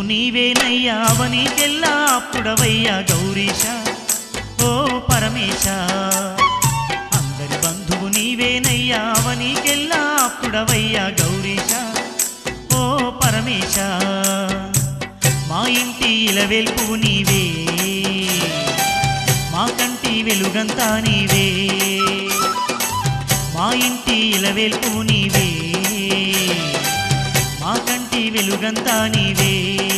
నీవేనయ్యా అవనీకెల్లా అప్పుడవయ్యా గౌరీశ ఓ పరమేశ అందరి బంధువు నీవేనయ్యా అవనీకెల్లా అప్పుడవయ్యా గౌరీశ ఓ పరమేశ మా ఇంటి ఇలవెల్పు నీవే మా కంటి వెలుగంతా నీవే మా ఇంటి ఇలవెల్పు నీవే మా కంటి వెలుగంతా నీవే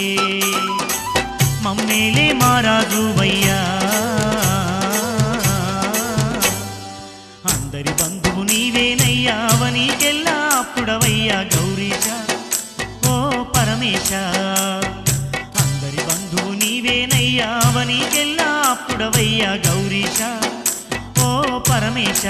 మమ్మేలే మారాజు వయ్యా అందరి బంధువు నీవేనయ్యా అవనీకెల్లా అప్పుడవయ్యా గౌరీశ ఓ పరమేశ అందరి బంధువు నీవేనయ్యా అవనీకెల్లా అప్పుడవయ్యా గౌరీశ ఓ పరమేశ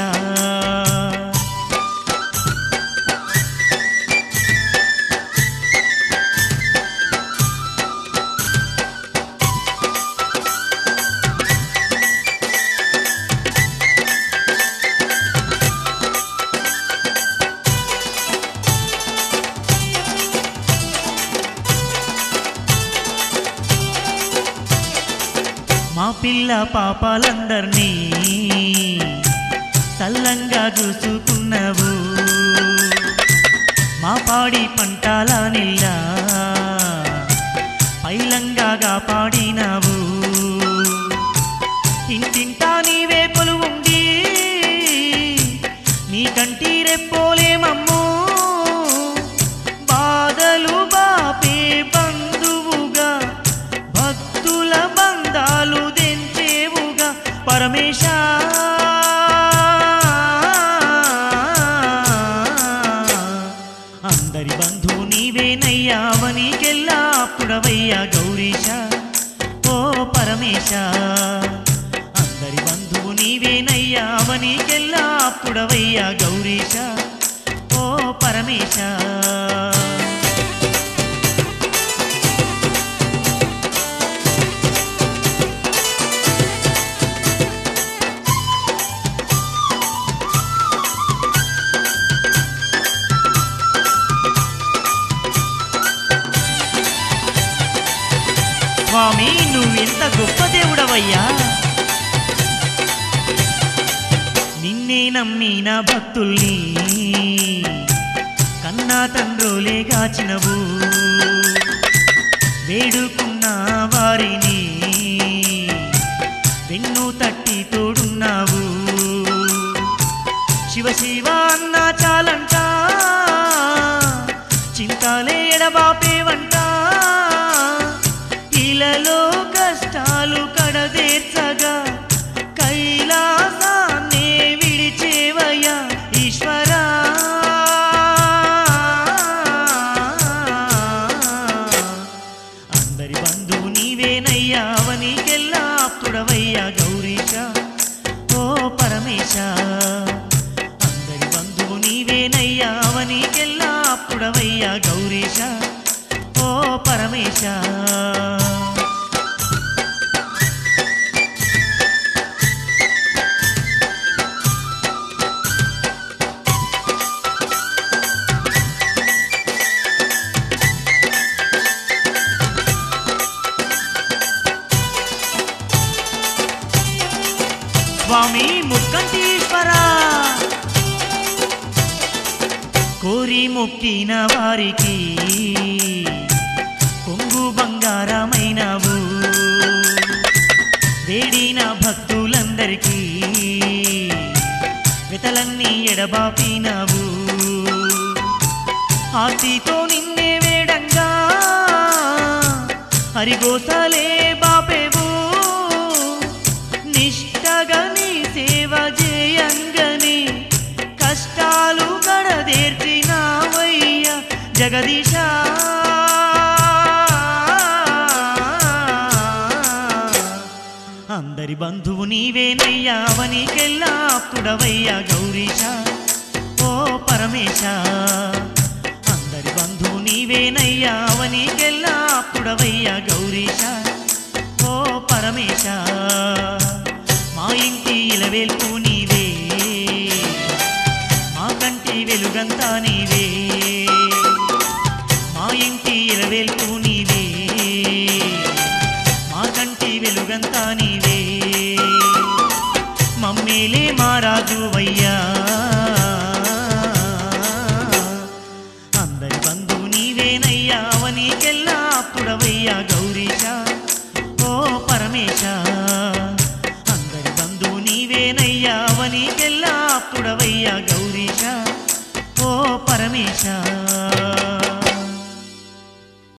మా పిల్ల పాపాలందర్నీ సల్లంగా చూసుకున్నావు మా పాడి పంటాల నిల్లా పైలంగా పాడినావు ఇంటింటా నీవే కొలువుండి నీ కంటి రెప్పోలేమమ్మో బాధలు బాపే బంధువుగా భక్తుల బంధాలు తెంచేవుగా పరమేశ అందరి బంధువు నీవేనయ్యా అవనీకెల్లా అప్పుడవయ్యా గౌరీశ ఓ పరమేశ అందరి బంధువు నీవేనయ్యా అవనీకెల్లా అప్పుడవయ్యా గౌరీశ ఓ పరమేశ స్వామి నువ్వెంత గొప్ప దేవుడవయ్యా నిన్నే నమ్మిన భక్తుల్ని కన్నా తండ్రులే గాచినవు వేడుకున్న వారిని వెన్ను తట్టి తోడున్నావు శివ శివ అన్న చాలంట చింతలే ఎడబాపేవంట ఇలలో కష్టాలు కడదేర్చగా కైలాసాన్నే విడిచేవయ్యా ఈశ్వరా అందరి బంధువు నీవేనయ్యా అవనీకెల్లా అప్పుడవయ్యా గౌరీశ ఓ పరమేశ అందరి బంధువు నీవేనయ్యా అవనీకెల్లా అప్పుడవయ్యా గౌరీశ ఓ పరమేశ స్వామి ముక్కంటీశ్వరా కోరి మొక్కిన వారికి కొంగు బంగారమైనవు వేడిన భక్తులందరికీ వితలన్నీ ఎడబాపినవు ఆర్తితో నిన్నే వేడంగా హరిగోసలే బాపేవు నిష్టగా నీ సేవ చేయంగని కష్టాలు గడదేర్చినావయ్య జగదీశ అందరి బంధువు నీవేనయ్యా అవనీకెల్లా అప్పుడవయ్యా గౌరీశ ఓ పరమేశ అందరి బంధువు నీవేనయ్యా అవనీకెల్లా అప్పుడవయ్యా గౌరీశ ఓ పరమేశ మా ఇంటి ఇలవేల్పు నీవే మా కంటి వెలుగంతా నీవే మా ఇంటి ఇలవేల్పు నీవే జగమంతా నీవే మమ్మేలే మారాజు వయ్యా అందరి బంధువు నీవేనయ్యా అవనీకెల్లా ఆప్తుడవయ్యా గౌరీశ ఓ పరమేశ అందరి బంధువు నీవేనయ్యా అవనీకెల్లా ఆప్తుడవయ్యా గౌరీశ ఓ పరమేశ